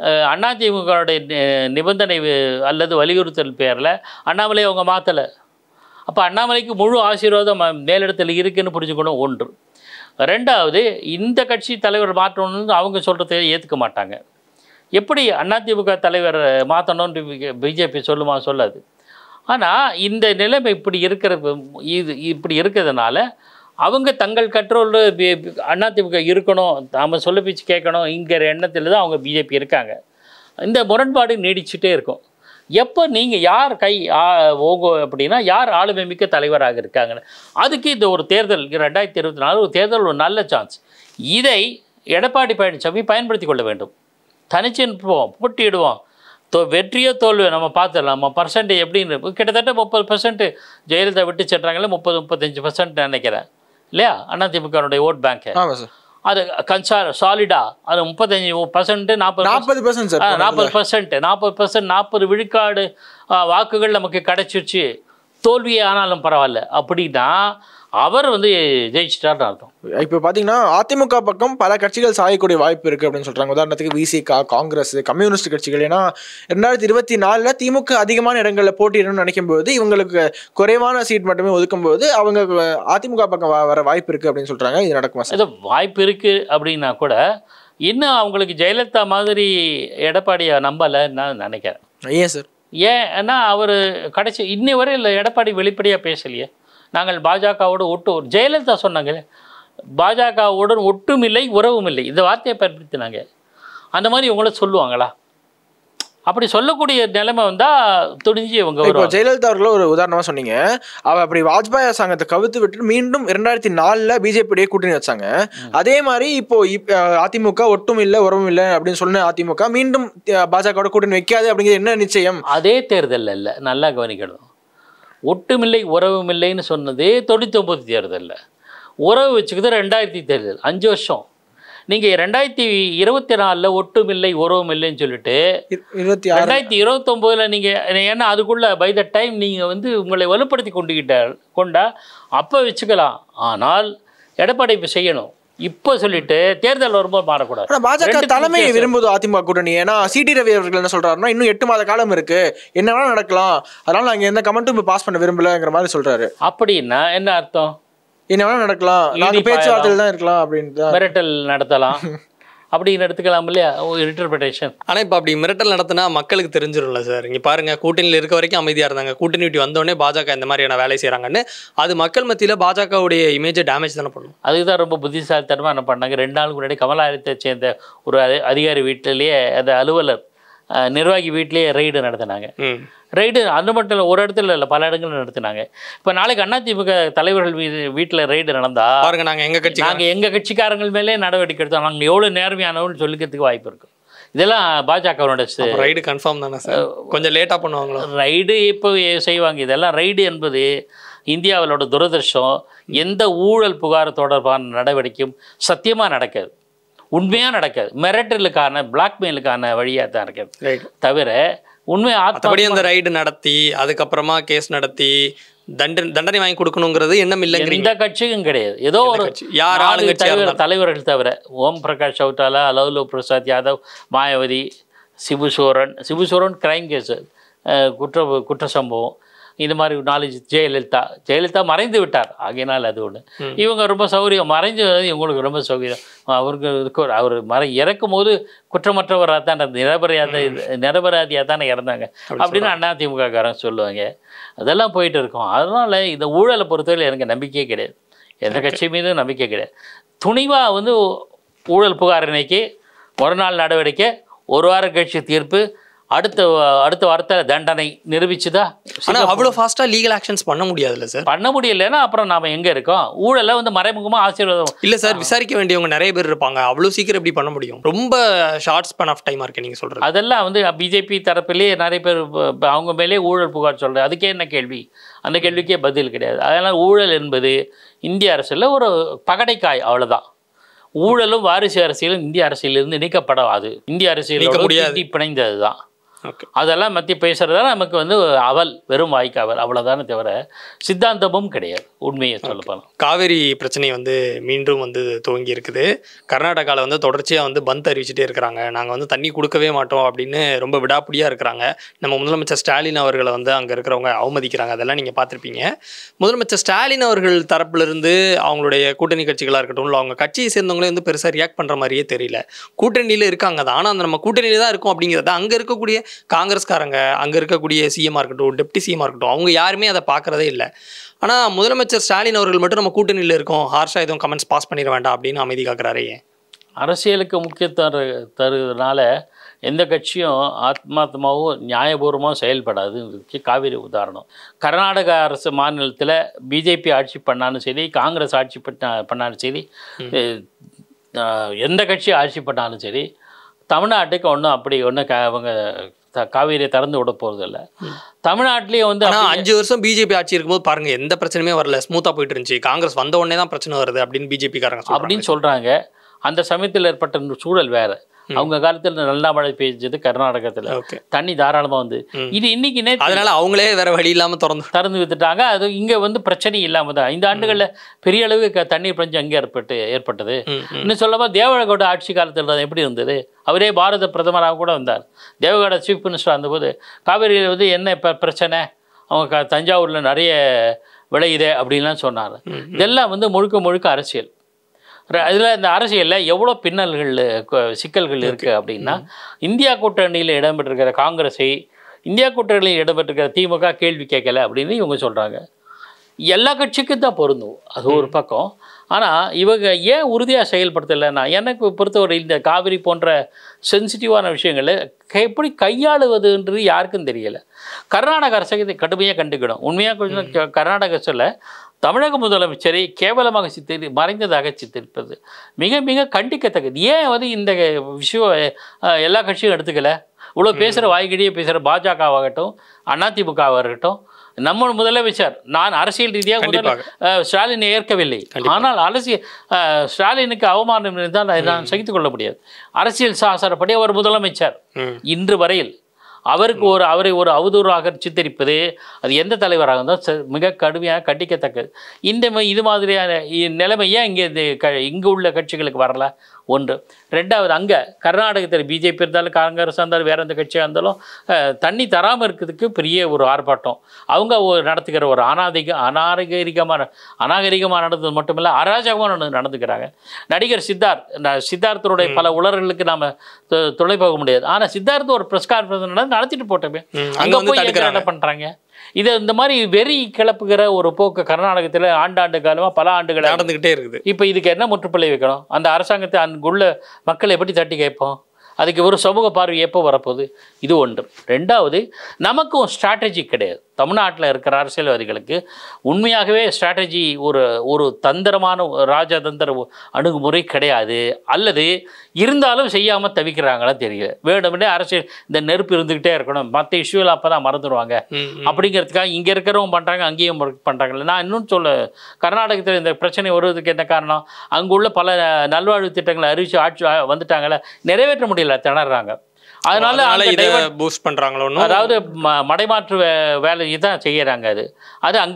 S1: அதிமுகவுடைய நிபந்தனை வி- அல்லது வலியுறுத்தல் பேரில் அண்ணாமலை அவங்க மாற்றலை அப்போ அண்ணாமலைக்கு முழு ஆசீர்வாதம் ம- மேலிடத்தில் இருக்குன்னு புரிஞ்சுக்கணும் ஒன்று ரெண்டாவது இந்த கட்சி தலைவர் மாற்றணும்னு அவங்க சொல்கிறத ஏற்றுக்க மாட்டாங்க எப்படி அதிமுக தலைவர் மாற்றணும்னு பிஜேபி சொல்லுமா சொல்லாது ஆனால் இந்த நிலைமை இப்படி இருக்கிற இது இப்படி இருக்கிறதுனால அவங்க தங்கள் கண்ட்ரோலில் அதிமுக இருக்கணும் நாம் சொல்ல பேச்சு கேட்கணும் இங்கிற எண்ணத்தில் தான் அவங்க பிஜேபி இருக்காங்க இந்த முரண்பாடு நீடிச்சுட்டே இருக்கும் எப்போ நீங்கள் யார் கை ஆ- ஓகோ அப்படின்னா யார் ஆளுமை மிக்க தலைவராக இருக்காங்கன்னு அதுக்கு இந்த ஒரு தேர்தல் ரெண்டாயிரத்தி இருபத்தி நாலு ஒரு தேர்தல் ஒரு நல்ல சான்ஸ் இதை எடப்பாடி பழனிசாமி பயன்படுத்தி கொள்ள வேண்டும் தனிச்சு நிற்போம் போட்டியிடுவோம் தோ வெற்றியோ தோல்வியோ நம்ம பார்த்துடலாம் நம்ம பர்சன்டேஜ் எப்படின்னு கிட்டத்தட்ட முப்பது பர்சன்ட் ஜெயலலிதா விட்டு சென்றாங்களே முப்பது முப்பத்தஞ்சு பர்சன்ட் நினைக்கிறேன் இல்லையா அதிமுகனுடைய ஓட் பேங்க்கு
S3: ஆமா சார்
S1: அது கன்சா சாலிடா அது முப்பத்தஞ்சு பர்சன்ட் நாற்பது
S3: நாற்பது பர்சன்ட் சார்
S1: நாற்பது பர்சன்ட் நாற்பது பர்சன்ட் நாற்பது விழுக்காடு ஆ, வாக்குகள் நமக்கு கிடைச்சிருச்சு தோல்வியே ஆனாலும் பரவாயில்ல அப்படின்னா அவர் வந்து ஜெயிச்சிட்டார்னு அர்த்தம்
S3: இப்போ பார்த்தீங்கன்னா அதிமுக பக்கம் பல கட்சிகள் சாயக்கூடிய வாய்ப்பு இருக்கு அப்படின்னு சொல்றாங்க உதாரணத்துக்கு விசிகா காங்கிரஸ் கம்யூனிஸ்ட் கட்சிகள் ஏன்னா ரெண்டாயிரத்தி இருபத்தி நாலுல திமுக அதிகமான இடங்களில் போட்டியிடணும்னு நினைக்கும் போது இவங்களுக்கு குறைவான சீட் மட்டுமே ஒதுக்கும் போது அவங்க அதிமுக பக்கம் வ- வர வாய்ப்பு இருக்கு அப்படின்னு சொல்றாங்க இது நடக்குமா சார்
S1: இது வாய்ப்பு இருக்குது அப்படின்னா கூட இன்னும் அவங்களுக்கு ஜெயலலிதா மாதிரி எடப்பாடியை நம்பலைன்னு நான் நினைக்கிறேன்
S3: ஏன் சார்
S1: ஏன்னா அவர் கடைசி இன்னி வரை இல்லை எடப்பாடி வெளிப்படையாக பேசலையே நாங்கள் பாஜகவோடு ஒட்டு ஜெயலலிதா சொன்னாங்க பாஜகவுடன் ஒட்டும் இல்லை உறவும் இல்லை இந்த வார்த்தையை பயன்படுத்தினாங்க அந்த மாதிரி இவங்கள சொல்லுவாங்களா அப்படி சொல்லக்கூடிய நிலைமை வந்தால் துணிஞ்சு இவங்க
S3: இப்போ
S1: வருவாங்க
S3: ஜெயலலிதா அவர்களும் ஒரு உதாரணமா சொன்னீங்க அவ அப்படி வாஜ்பாய் அரசாங்கத்தை கவித்து விட்டு மீண்டும் இரண்டாயிரத்தி நாலுல பிஜேபியோடய கூட்டணி வச்சாங்க அதே மாதிரி இப்போ இப்- அஹ் அதிமுக ஒட்டும் இல்லை உறவும் இல்லை அப்படின்னு சொன்ன அதிமுக மீண்டும் பாஜகவோட கூட்டணி வைக்காது அப்படிங்கிறது என்ன நிச்சயம்
S1: அதே தேர்தலில் இல்லை நல்லா கவனிக்கணும் ஒட்டுமில்லை உறவுமில்லைன்னு சொன்னதே தொண்ணூத்தொம்பது தேர்தலில் உறவு வச்சுக்கிறது ரெண்டாயிரத்தி தேர்தல் அஞ்சு வருஷம் நீங்கள் ரெண்டாயிரத்தி இருபத்தி நாலில் ஒட்டுமில்லை உறவுமில்லைன்னு சொல்லிட்டு
S3: இரு- இருபத்தி ஆறு
S1: ரெண்டாயிரத்தி இருபத்தொம்போதில் நீங்கள் ஏன்னா அதுக்குள்ளே பை த டைம் நீங்கள் வந்து உங்களை வலுப்படுத்தி கொண்டுகிட்டார் கொண்டா அப்போ வச்சுக்கலாம் ஆனால் எடப்பாடி இப்போ செய்யணும் இப்போ சொல்லிட்டு தேர்தல் வரும்போது மாறக்கூடாது
S3: ஆனா பாஜக
S1: ரெண்டுக்கும்
S3: தலைமை
S1: வித்தியாசம்.
S3: விரும்புது அதிமுக கூட்டணி ஏன்னா சிடி ரவி அவர்கள் என்ன சொல்றாருன்னா இன்னும் எட்டு மாத காலம் இருக்கு என்ன வேணா நடக்கலாம் அதனால நாங்க எந்த கமெண்ட்டும் இப்போ பாஸ் பண்ண விரும்பலங்கிற மாதிரி சொல்றாரு
S1: அப்படின்னா என்ன அர்த்தம்
S3: என்ன வேணா நடக்கலாம் நாங்க
S1: இடி
S3: பேச்சுவார்த்தையில் தான் இருக்கலாம் அப்படின்னு தான்
S1: மிரட்டல் நடத்தலாம் அப்படின்னு எடுத்துக்கலாம் இல்லையா இன்டர்பிரிட்டேஷன்
S2: ஆனால் இப்போ அப்படி மிரட்டல் நடத்தினா மக்களுக்கு தெரிஞ்சிடும்ல சார் இங்கே பாருங்க கூட்டணியில் இருக்க வரைக்கும் அமைதியாக இருந்தாங்க கூட்டணி விட்டு வந்தோடனே பாஜக இந்த மாதிரியான வேலை செய்கிறாங்கன்னு அது மக்கள் மத்தியில் பாஜகவுடைய இமேஜை டேமேஜ் தானே பண்ணும்
S1: அதுக்கு தான் ரொம்ப புத்திசாலித்தனமாக என்ன பண்ணாங்க ரெண்டு நாளுக்கு முன்னாடி கமலாலயத்தை சேர்ந்த ஒரு அதி- அதிகாரி வீட்டிலேயே அந்த அலுவலர் அஹ், நிர்வாகி வீட்டிலேயே ரெய்டு நடத்தினாங்க
S2: ம்
S1: ரெய்டு அது மட்டும் இல்லை ஒரு இடத்துல இல்லை பல இடங்கள் நடத்தினாங்க இப்போ நாளைக்கு அதிமுக தலைவர்கள் வீடு வீட்டில் ரெய்டு நடந்தா
S2: பாருங்க நாங்கள் எங்கள் கட்சி
S1: நாங்கள் எங்கள் கட்சிக்காரங்கள் மேலே நடவடிக்கை எடுத்தோம் நாங்கள் எவ்வளோ நேர்மையானவன்னு சொல்லிக்கிறதுக்கு வாய்ப்பு இருக்குது இதெல்லாம் பாஜகவோட
S2: ரைடு கன்ஃபார்ம் தானே சார் கொஞ்சம் லேட்டாக பண்ணுவாங்களோ
S1: ரைடு இப்போ செய்வாங்க இதெல்லாம் ரைடு என்பது இந்தியாவிலோட துரதிர்ஷ்டம் எந்த ஊழல் புகார் தொடர்பான நடவடிக்கையும் சத்தியமாக நடக்காது உண்மையாக நடக்காது மிரட்டலுக்கான பிளாக்மெயிலுக்கான வழியாக தான் இருக்காது
S2: ரைட்
S1: தவிர உண்மை
S2: மற்றபடி
S1: ஆத்மா
S2: அந்த ரைடு நடத்தி அதுக்கப்புறமா கேஸ் நடத்தி தண்டனை தண்டனை வாங்கி கொடுக்கணுங்கிறது எண்ணம் இல்லைங்கிறீங்க
S1: எந்த கட்சியும் கிடையாது ஏதோ ஒரு
S2: கட்சி? யார்
S1: நாலு
S2: ஆளுங்கட்சியா
S1: தலைவர்
S2: இருந்தாலும்.
S1: தலைவர்கள் தவிர Om Prakash Chautala Lalu Prasad Yadav Mayawati Shibu Soren Shibu Soren crime case uh, குற்ற குற்ற சம்பவம் இந்த மாதிரி நாலு ஜெயலலிதா ஜெயலலிதா மறைந்து விட்டார் ஆகையினால் அது ஒன்று இவங்க ரொம்ப சௌகரியம் மறைஞ்சு இவங்களுக்கு ரொம்ப சௌகரியம் அவருக்கு இதுக்கு ஒரு- அவர் மறை இறக்கும் போது குற்றமற்றவராக தான் நிரபராத நிரபராதியாக தானே இறந்தாங்க அப்படின்னு அதிமுக காரங்க சொல்லுவாங்க அதெல்லாம் போயிட்டு இருக்கோம் அதனால் இந்த ஊழலை பொறுத்தவரை எனக்கு நம்பிக்கையே கிடையாது எந்த கட்சி மீதும் நம்பிக்கை கிடையாது துணிவாக வந்து ஊழல் புகார் இன்னைக்கு ஒரு நாள் நடவடிக்கை ஒரு வாரம் கழிச்சு தீர்ப்பு அடுத்த அடுத்த வாரத்தில் தண்டனை நிரூபிச்சுதா
S2: ஆனா அவ்வளவு ஃபாஸ்டா லீகல் ஆக்ஷன்ஸ் பண்ண முடியாதுல்ல சார்
S1: பண்ண முடியலைன்னா அப்புறம் நாம எங்க இருக்கோம் ஊழலை வந்து மறைமுகமாக ஆசீர்வாதம்
S2: இல்ல சார் விசாரிக்க வேண்டியவங்க நிறைய பேர் இருப்பாங்க அவ்வளவு சீக்கிரம் எப்படி பண்ண முடியும் ரொம்ப ஷார்ட் ஸ்பேன் ஆஃப் டைமா இருக்கு நீங்க சொல்றது
S1: அதெல்லாம் வந்து பிஜேபி தரப்பிலே நிறைய பேர் இப்ப- இப்ப அவங்க மேலே ஊழல் புகார் சொல்கிறது அதுக்கே என்ன கேள்வி அந்த கேள்விக்கே பதில் கிடையாது அதனால் ஊழல் என்பது இந்திய அரசியலில் ஒரு பகடைக்காய் அவ்வளவுதான் ஊழலும் வாரிசு அரசியலும் இந்திய அரசியலிருந்து நீக்கப்படாது இந்திய அரசியலோட
S2: நீக்க முடியாது.
S1: பின்னி பிணைந்தது தான்
S2: ஓகே
S1: அதெல்லாம் மத்தி பேசுறதா நமக்கு வந்து அவல் வெறும் வாய்க்கு அவல் அவ்வளோதானே தவிர சித்தாந்தமும் கிடையாது உண்மையை சொல்ல போனால்
S2: காவேரி பிரச்சனை வந்து மீண்டும் வந்து துவங்கி இருக்குது கர்நாடகாவில் வந்து தொடர்ச்சியாக வந்து பந்த் அறிவிச்சிட்டே இருக்கிறாங்க நாங்கள் வந்து தண்ணி கொடுக்கவே மாட்டோம் அப்படின்னு ரொம்ப விடாப்பிடியாக இருக்கிறாங்க நம்ம முதலமைச்சர் ஸ்டாலின் அவர்களை வந்து அங்கே இருக்கிறவங்க அவமதிக்கிறாங்க அதெல்லாம் நீங்கள் பார்த்துருப்பீங்க முதலமைச்சர் ஸ்டாலின் அவர்கள் தரப்பிலிருந்து அவங்களுடைய கூட்டணி கட்சிகளாக இருக்கட்டும் இல்லை அவங்க கட்சியை சேர்ந்தவங்களே வந்து பெருசாக ரியாக்ட் பண்ணுற மாதிரியே தெரியல கூட்டணியில் இருக்காங்க தான் ஆனால் அந்த நம்ம கூட்டணியில் தான் இருக்கோம் அப்படிங்கிறத அங்கே இருக்கக்கூடிய காங்கிரஸ்காரங்க அங்கே இருக்கக்கூடிய சிஎம்மாக இருக்கட்டும் டெப்டி சிஎம்மாக இருக்கட்டும் அவங்க யாருமே அதை பார்க்குறதே இல்லை ஆனால் முதலமைச்சர் ஸ்டாலின் அவர்கள் மட்டும் நம்ம கூட்டணியில் இருக்கோம் ஹார்ஷாக எதுவும் கமெண்ட்ஸ் பாஸ் பண்ணிட வேண்டாம் அப்படின்னு அமைதி காக்குறாரே ஏன்
S1: அரசியலுக்கு முக்கியத்துவம் தரு- தருவதனால எந்த கட்சியும் ஆத்மாத்மாவும் நியாயபூர்வமாக செயல்படாதுன்றதுக்கு காவிரி உதாரணம் கர்நாடக அரசு மாநிலத்தில் பிஜேபி ஆட்சி பண்ணாலும் சரி காங்கிரஸ் ஆட்சி பண்ண பண்ணாலும் சரி அஹ், எந்த கட்சி ஆட்சி பண்ணாலும் சரி தமிழ்நாட்டுக்கு ஒன்றும் அப்படி ஒன்றும் க அவங்க த- காவிரியை திறந்து விட போகிறதில்ல தமிழ்நாட்டிலேயே வந்து
S2: ஆனால்
S1: அப்படி-
S2: அஞ்சு வருஷம் பிஜேபி ஆட்சி இருக்கும்போது பாருங்க எந்த பிரச்சனையுமே வரல ஸ்மூத்தாக போயிட்டு இருந்துச்சு காங்கிரஸ் வந்த உடனே தான் பிரச்சனை வருது அப்படின்னு பிஜேபி காரங்க சொல்றாங்க.
S1: அப்படின்னு சொல்கிறாங்க அந்த சமயத்தில் ஏற்பட்ட சூழல் வேற அவங்க காலத்தில் நல்லா மழை பெய்ஞ்சது கர்நாடகத்தில்
S2: ஓகே
S1: தண்ணி தாராளமாக வந்து
S2: ம்.
S1: இது இன்னைக்கு நேற்று
S2: அதனால அவங்களே வேற வழி இல்லாம திறந்து
S1: திறந்து வித்துட்டாங்க அது இங்கே வந்து பிரச்சனை இல்லாமல் தான் இந்த ஆண்டுகளில் பெரிய அளவு க- தண்ணீர் பஞ்சம் அங்கே ஏற்பட்டு ஏற்பட்டது
S2: ம், ம்.
S1: இன்னும் சொல்லப்போ தேவகவுட ஆட்சி காலத்தில் அது எப்படி இருந்தது அவரே பாரத பிரதமராக கூட வந்தார் தேவகவுட சீஃப் மினிஸ்டர் இருந்தபோது காவிரியில் வந்து என்ன இப்போ பிரச்சனை அவங்க க தஞ்சாவூரில் நிறைய விளையுதே அப்படின்லாம் சொன்னார் இதெல்லாம் வந்து முழுக்க முழுக்க அரசியல் இதில் இந்த அரசியலில் எவ்வளோ பின்னல்கள் கு- சிக்கல்கள் இருக்குது அப்படின்னா இந்தியா கூட்டணியில் இடம்பெற்றிருக்கிற காங்கிரஸை இந்தியா கூட்டணியில் இடம்பெற்றிருக்கிற திமுக கேள்வி கேட்கல அப்படின்னு இவங்க சொல்கிறாங்க எல்லா கட்சிக்கும் தான் பொருந்தும் அது ஒரு பக்கம் ஆனால் இவங்க ஏன் உறுதியாக செயல்படுத்தலைன்னா எனக்கு பொறுத்தவரை இந்த காவிரி போன்ற சென்சிட்டிவான விஷயங்களை க- எப்படி கையாளுவதுன்றது யாருக்கும் தெரியல கர்நாடக அரசை இதை கடுமையாக கண்டுக்கணும் உண்மையாக கொஞ்சம் க- கர்நாடக அரசில் தமிழக முதலமைச்சரை கேவலமாக சித்தரி மறைந்ததாக சித்தரிப்பது மிக மிக கண்டிக்கத்தக்கது ஏன் வந்து இந்த விஷயம் அஹ், எல்லா கட்சியும் எடுத்துக்கல இவ்வளோ பேசுகிற வாய்கிடியே பேசுகிற பாஜகவாகட்டும் அதிமுகவாக இருக்கட்டும் நம்ம முதலமைச்சர் நான் அரசியல் ரீதியாக முதல்ல
S2: கண்டிப்பாக.
S1: அஹ், ஸ்டாலினை ஏற்கவில்லை ஆனால் அரசியல் அஹ், ஸ்டாலினுக்கு அவமானம் இருந்தால் அதை நான் சகித்துக் கொள்ள முடியாது அரசியல் சாசனப்படி அவர் முதலமைச்சர்
S2: ம்.
S1: இன்று வரையில் அவருக்கு ஒரு அவரை ஒரு அவதூறாக சித்தரிப்பது அது எந்த தலைவராக இருந்தால் ச- மிக கடுமையாக கண்டிக்கத்தக்கது இந்த ம- இது மாதிரியான இ- நிலைமை ஏன் இங்கே இது க இங்கே உள்ள கட்சிகளுக்கு வரல ஒன்று ரெண்டாவது அங்கே கர்நாடகத்தில் பிஜேபி இருந்தாலும் காங்கிரஸ் இருந்தாலும் வேற எந்த கட்சியாக இருந்தாலும் அஹ், தண்ணி தராமல் இருக்கிறதுக்கு பெரிய ஒரு ஆர்ப்பாட்டம் அவங்க ஒரு நடத்துகிற ஒரு அநாதிக அநாகரிகமான அநாகரிகமாக நடந்தது மட்டுமில்ல அராஜகமாக நடந்து நடந்துக்கிறாங்க நடிகர் சித்தார்த் ந- சித்தார்த்தருடைய பல உலர்களுக்கு நாம் துணை போக முடியாது ஆனால் சித்தார்த் ஒரு ப்ரெஸ் கான்ஃபரன்ஸ் நடந்து நடத்திட்டு போட்டோமே
S2: ம், அங்க
S1: அங்கே
S2: வந்து
S1: போய்
S2: தடுக்கிறாங்க.
S1: என்ன பண்ணுறாங்க இது இந்த மாதிரி வெறி கிளப்புகிற ஒரு போக்கு கர்நாடகத்தில் ஆண்டாண்டு காலமாக பல ஆண்டுகளாக
S2: நடந்துகிட்டே இருக்குது
S1: இப்போ இதுக்கு என்ன முற்றுப்புள்ளி வைக்கணும் அந்த அரசாங்கத்தை அங்குள்ள மக்களை எப்படி தட்டி கேட்போம் அதுக்கு ஒரு சமூக பார்வை எப்போ வரப்போகுது இது ஒன்று ரெண்டாவது நமக்கும் ஸ்ட்ராட்டஜி கிடையாது தமிழ்நாட்டில் இருக்கிற அரசியல்வாதிகளுக்கு உண்மையாகவே ஸ்ட்ராட்டஜி ஒரு ஒரு தந்திரமான ஒரு ராஜதந்திர ஒ- அணுகுமுறை கிடையாது அல்லது இருந்தாலும் செய்யாமல் தவிக்கிறாங்களா தெரியல வேணும்னே அரசியல் இந்த நெருப்பு இருந்துக்கிட்டே இருக்கணும் மற்ற இஷ்யூவில் அப்போ தான் மறந்துடுவாங்க
S2: ம், ம்.
S1: அப்படிங்கிறதுக்காக இங்கே இருக்கிறவங்க பண்ணுறாங்க அங்கேயும் பண்ணுறாங்க நான் இன்னும் சொல்ல கர்நாடகத்தில் இந்த பிரச்சனை வருவதற்கு என்ன காரணம் அங்குள்ள பல நல்வாழ்வு திட்டங்களை அறிவிச்சு ஆட்சி ஆ- வந்துட்டாங்கல்ல நிறைவேற்ற முடியல திணறாங்க அதனால
S2: அதனால
S1: அந்த
S2: இதை
S1: divert-
S2: பூஸ்ட் பண்றாங்களோன்னு
S1: அதாவது ம- மடைமாற்று வே வேலையை தான் செய்யறாங்க அது அது அங்கே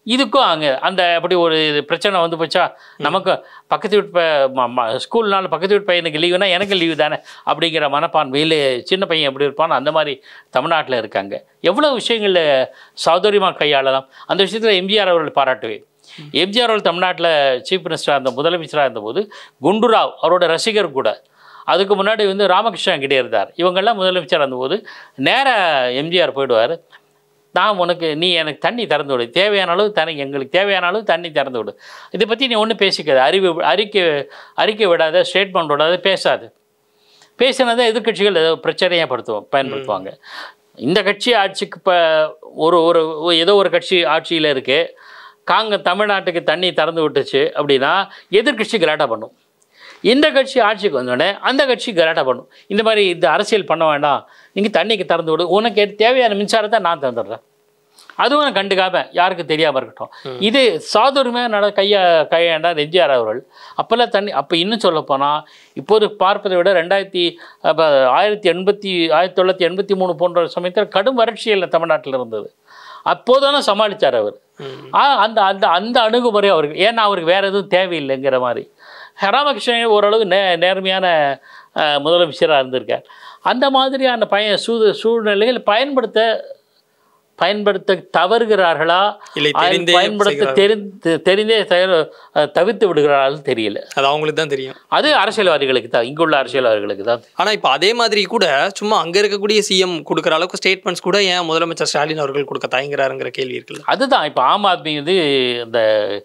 S1: இதுக்கும் அங்கே அந்த அப்படி ஒரு பிரச்சனை வந்து போச்சா நமக்கு பக்கத்து வீட்டு ப- ம- ம- ஸ்கூல்னால பக்கத்து வீட்டு பையனுக்கு லீவுனா எனக்கு லீவு தானே அப்படிங்கிற மனப்பான்மையில் சின்ன பையன் எப்படி இருப்பான் அந்த மாதிரி தமிழ்நாட்டில் இருக்காங்க எவ்வளோ விஷயங்களில் சௌகரியமாக கையாளலாம் அந்த விஷயத்தில் எம்ஜிஆர் அவர்கள் பாராட்டுவேன் எம்ஜிஆர் அவர்கள் தமிழ்நாட்டில் சீஃப் மினிஸ்டராக இருந்த முதலமைச்சராக இருந்தபோது குண்டுராவ் அவரோட ரசிகர் கூட அதுக்கு முன்னாடி வந்து ராமகிருஷ்ணன் கிட்டே இருந்தார் இவங்கெல்லாம் முதலமைச்சராக இருந்தபோது நேராக எம்ஜிஆர் போயிடுவார் நான் உனக்கு நீ எனக்கு தண்ணி திறந்து விடு தேவையான அளவு தண்ணி எங்களுக்கு தேவையான அளவு தண்ணி திறந்து விடு இதை பற்றி நீ ஒன்றும் பேசிக்காது அறிவு அறிக்கை அறிக்கை விடாத ஸ்டேட்மெண்ட் விடாத பேசாது பேசினதை எதிர்க்கட்சிகள் ஏதோ பிரச்சனையாக படுத்துவோம் பயன்படுத்துவாங்க இந்த கட்சி ஆட்சிக்கு இப்போ ஒரு ஒரு ஏதோ ஒரு கட்சி ஆட்சியில் இருக்கு காங்க தமிழ்நாட்டுக்கு தண்ணி திறந்து விட்டுச்சு அப்படின்னா எதிர்க்கட்சி கலாட்டா பண்ணும் இந்த கட்சி ஆட்சிக்கு வந்தோடனே அந்த கட்சி கலாட்டா பண்ணும் இந்த மாதிரி இந்த அரசியல் பண்ண வேண்டாம் நீங்கள் தண்ணிக்கு திறந்து விடு உனக்கு தேவையான மின்சாரத்தை நான் தந்துடுறேன் அதுவும் நான் கண்டுக்காம யாருக்கு தெரியாமல் இருக்கட்டும் இது சாதுரியமாக நட கையா கையாண்டார் எம்ஜிஆர் அவர்கள் அப்போல்லாம் தண்ணி அப்போ இன்னும் சொல்ல போனால் இப்போது பார்ப்பதை விட ரெண்டாயிரத்தி அப்போ ஆயிரத்தி எண்பத்தி ஆயிரத்தி தொள்ளாயிரத்தி எண்பத்தி மூணு போன்ற சமயத்தில் கடும் வறட்சியில் தமிழ்நாட்டில் இருந்தது அப்போதானே சமாளித்தார் அவர் ஆ, அந்த அந்த அந்த அணுகுமுறை அவருக்கு ஏன்னா அவருக்கு வேறு எதுவும் தேவையில்லைங்கிற மாதிரி ராமகிருஷ்ணன் ஓரளவு நே நேர்மையான அஹ், முதலமைச்சராக இருந்திருக்கார் அந்த மாதிரியான பய சூ சூழ்நிலைகள் பயன்படுத்த பயன்படுத்த தவறுகிறார்களா
S2: இல்லை
S1: அது
S2: தெரிந்தே
S1: பயன்படுத்த
S2: செய்கிறார்கள்.
S1: தெரிந்து தெரிந்தே தவறு- அஹ், தவிர்த்து விடுகிறார்கள் தெரியல
S2: அது அவங்களுக்கு தான் தெரியும்
S1: அது அரசியல்வாதிகளுக்கு தான் இங்குள்ள அரசியல்வாதிகளுக்கு தான்
S2: ஆனா இப்போ அதே மாதிரி கூட சும்மா அங்க இருக்கக்கூடிய சிஎம் கொடுக்குற அளவுக்கு ஸ்டேட்மெண்ட்ஸ் கூட ஏன் முதலமைச்சர் ஸ்டாலின் அவர்கள் கொடுக்க தயங்குறாருங்கிற கேள்வி இருக்குல்ல
S1: அதுதான் இப்போ ஆம் ஆத்மி வந்து இந்த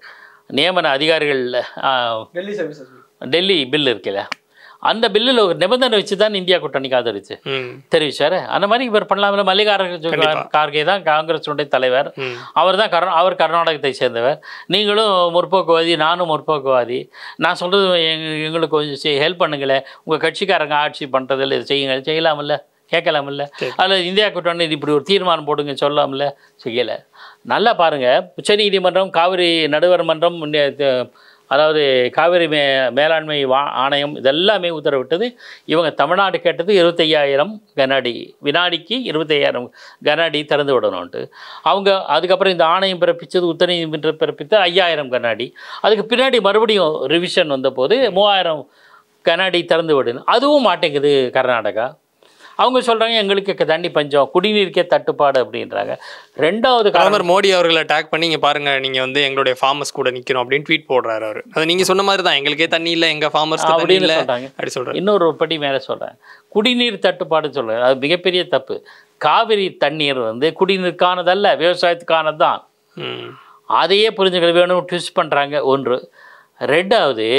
S1: நியமன அதிகாரிகள் ஆஹ்,
S3: டெல்லி சர்வீசஸ்
S1: டெல்லி பில் இருக்குல்ல அந்த பில்லில் ஒரு நிபந்தனை வச்சு தான் இந்தியா கூட்டணிக்கு ஆதரிச்சு
S2: ம்
S1: தெரிவிச்சார் அந்த மாதிரி இவர் பண்ணலாம்ல மல்லிகார்ஜுன
S2: கண்டிப்பா.
S1: கார்கே தான் காங்கிரஸுடைய தலைவர்
S2: ம்
S1: அவர் தான் கர்நா அவர் கர்நாடகத்தை சேர்ந்தவர் நீங்களும் முற்போக்குவாதி நானும் முற்போக்குவாதி நான் சொல்கிறது எங்க எங்களுக்கு கொஞ்சம் ஹெல்ப் பண்ணுங்களேன் உங்கள் கட்சிக்காரங்க ஆட்சி பண்ணுறதில்ல இது செய்யுங்க செய்யலாமில்ல கேட்கலாமில்ல அதில் இந்தியா கூட்டணி இப்படி ஒரு தீர்மானம் போடுங்க சொல்லாமல்ல செய்யலை நல்லா பாருங்கள் உச்சநீதிமன்றம் காவிரி நடுவர் மன்றம் முன்னே- த- அதாவது காவிரி மே மேலாண்மை வா ஆணையம் இதெல்லாமே உத்தரவிட்டது இவங்க தமிழ்நாடு கேட்டது இருபத்தையாயிரம் கனஅடி வினாடிக்கு இருபத்தையாயிரம் கனஅடி திறந்து விடணும்ட்டு அவங்க அதுக்கப்புறம் இந்த ஆணையம் பிறப்பித்தது உத்தரநீதிமன்றம் பிறப்பித்த ஐயாயிரம் கண்ணாடி அதுக்கு பின்னாடி மறுபடியும் ரிவிஷன் வந்தபோது மூவாயிரம் கண்ணாடி திறந்து விடணும் அதுவும் மாட்டேங்குது கர்நாடகா அவங்க சொல்கிறாங்க எங்களுக்கு க- தண்ணி பஞ்சம் குடிநீருக்கே தட்டுப்பாடு அப்படின்றாங்க ரெண்டாவது காரணம்
S2: பிரதமர் மோடி அவர்களை அட்டாக் பண்ணி இங்க பாருங்க நீங்க வந்து எங்களுடைய ஃபார்மர்ஸ் கூட நிக்கணும் அப்படின்னு ட்வீட் போடுறாரு அவரு அது நீங்க சொன்ன மாதிரி தான் எங்களுக்கே தண்ணி இல்ல எங்க ஃபார்மர்ஸ்க்கு தண்ணி
S1: அப்படின்னு
S2: இல்ல
S1: சொல்கிறாங்க
S2: அப்படி சொல்றாரு
S1: இன்னொரு படி மேலே சொல்கிறேன் குடிநீர் தட்டுப்பாடுன்னு சொல்கிறேன் அது மிகப்பெரிய தப்பு காவிரி தண்ணீர் வந்து குடிநீருக்கானதல்ல விவசாயத்துக்கானது தான்
S2: ம்
S1: அதையே புரிஞ்சுக்க வேணும் ட்விஸ்ட் பண்ணுறாங்க ஒன்று ரெண்டாவது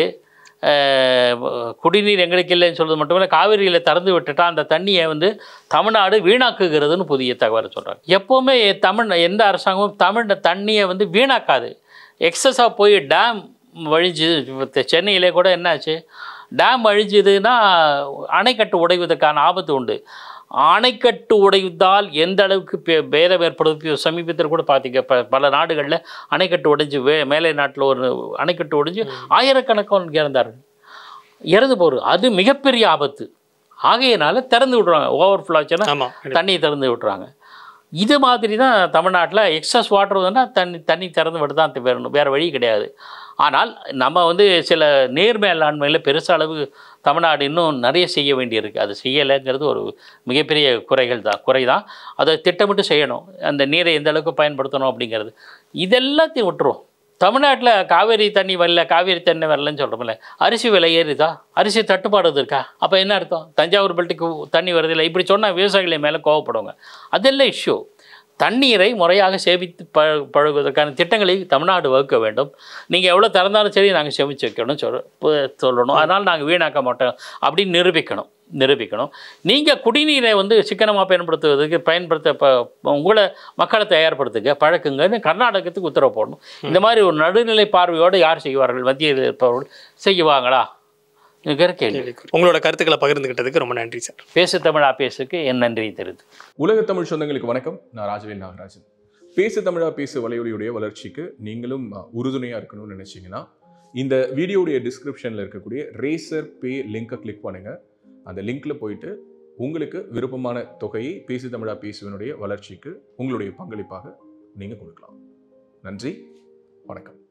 S1: அஹ், குடிநீர் எங்களுக்கு இல்லைன்னு சொல்றது மட்டும் இல்லை காவிரியில் திறந்து விட்டுட்டா அந்த தண்ணியை வந்து தமிழ்நாடு வீணாக்குகிறதுன்னு புதிய தகவலை சொல்கிறாங்க எப்போவுமே தமிழ் எந்த அரசாங்கமும் தமிழ் தண்ணியை வந்து வீணாக்காது எக்ஸஸாக போய் டேம் வழிஞ்சு இப்ப சென்னையிலே கூட என்னாச்சு டேம் அழிஞ்சுதுன்னா அணைக்கட்டு உடைவதற்கான ஆபத்து உண்டு அணைக்கட்டு உடைந்தால் எந்த அளவுக்கு பே- பேதம் ஏற்படுது இப்ப சமீபத்தில் கூட பார்த்தீங்க ப பல நாடுகளில் அணைக்கட்டு உடைஞ்சு வே மேலை நாட்டில் ஒரு அணைக்கட்டு உடைஞ்சு ஆயிரக்கணக்கான இறந்தார்கள் இறந்து போகிறது அது மிகப்பெரிய ஆபத்து ஆகையினால திறந்து விட்றாங்க ஓவர் ஃப்ளாச்சுன்னா
S2: ஆமா
S1: தண்ணியை திறந்து விட்டுறாங்க இது மாதிரி தான் தமிழ்நாட்டில் எக்ஸஸ் வாட்டர் வந்து தண்ணி தண்ணி திறந்து விட்டு தான் வேணும் வேறு வழி கிடையாது ஆனால் நம்ம வந்து சில நீர் மேலாண்மையில் பெருச அளவு தமிழ்நாடு இன்னும் நிறைய செய்ய வேண்டியிருக்கு அது செய்யலைங்கிறது ஒரு மிகப்பெரிய குறைகள் தான் குறை தான் அதை திட்டமிட்டு செய்யணும் அந்த நீரை எந்த அளவுக்கு பயன்படுத்தணும் அப்படிங்கிறது இதெல்லாத்தையும் விட்டுருவோம் தமிழ்நாட்டில் காவேரி தண்ணி வரல காவேரி தண்ணி வரலன்னு சொல்கிறோம்ல அரிசி விலை ஏறுதா அரிசி தட்டுப்பாடு இருக்கா அப்போ என்ன அர்த்தம் தஞ்சாவூர் பெல்ட்டுக்கு தண்ணி வருதில்லை இப்படி சொன்னால் விவசாயிகள் மேலே கோவப்படுவாங்க அதெல்லாம் இஷ்யூ தண்ணீரை முறையாக சேமித்து ப பழகுவதற்கான திட்டங்களை தமிழ்நாடு வகுக்க வேண்டும் நீங்கள் எவ்வளோ திறந்தாலும் சரி நாங்கள் சேமித்து வைக்கணும் சொல் பு- சொல்லணும் அதனால் நாங்கள் வீணாக்க மாட்டோம் அப்படின்னு நிரூபிக்கணும் நிரூபிக்கணும் நீங்கள் குடிநீரை வந்து சிக்கனமாக பயன்படுத்துவதற்கு பயன்படுத்த ப உங்களை மக்களை தயார்படுத்துங்க பழக்குங்கன்னு கர்நாடகத்துக்கு உத்தரவு போடணும் இந்த மாதிரி ஒரு நடுநிலை பார்வையோடு யார் செய்வார்கள் மத்தியில் இருப்பவர்கள் செய்வாங்களா இருக்கிற கேள்வி
S2: உங்களோட கருத்துக்களை பகிர்ந்துகிட்டதுக்கு ரொம்ப நன்றி சார்
S1: பேசு தமிழா பேசுக்கு என் நன்றியை தெரிவித்து
S4: உலக தமிழ் சொந்தங்களுக்கு வணக்கம் நான் ராஜவேல் நாகராஜன் பேசு தமிழா பேசு வலையொலியுடைய வளர்ச்சிக்கு நீங்களும் அஹ், உறுதுணையா இருக்கணும்னு நினைச்சீங்கன்னா இந்த வீடியோடைய டிஸ்கிரிப்ஷன்ல இருக்கக்கூடிய ரேசர் பே லிங்கை கிளிக் பண்ணுங்க அந்த லிங்க்ல போயிட்டு உங்களுக்கு விருப்பமான தொகையை பேசு தமிழா பேசுவனுடைய வளர்ச்சிக்கு உங்களுடைய பங்களிப்பாக நீங்க கொடுக்கலாம் நன்றி வணக்கம்